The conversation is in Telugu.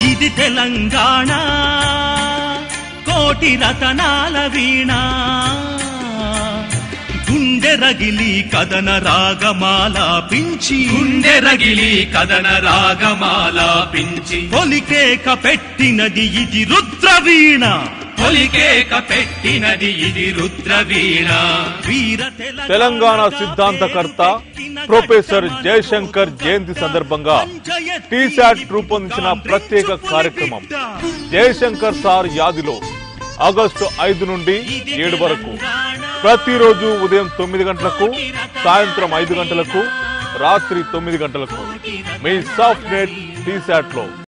ఇది తెలంగాణ కోటి రతనాల వీణ గుండె రగిలి కదన రాగమాల పించి గుండె రగిలి కదన రాగమాలాపించి పొలికేక పెట్టినది ఇది రుద్రవీణ పొలికేక పెట్టినది ఇది రుద్రవీణ వీర తెలంగాణ సిద్ధాంతకర్త ప్రొఫెసర్ జయశంకర్ జయంతి సందర్భంగా టీశాట్ రూపొందించిన ప్రత్యేక కార్యక్రమం జయశంకర్ సార్ యాదిలో ఆగస్టు ఐదు నుండి ఏడు వరకు ప్రతిరోజు ఉదయం తొమ్మిది గంటలకు సాయంత్రం ఐదు గంటలకు రాత్రి తొమ్మిది గంటలకు మీ సాఫ్ట్ నెట్ టీశాట్ లో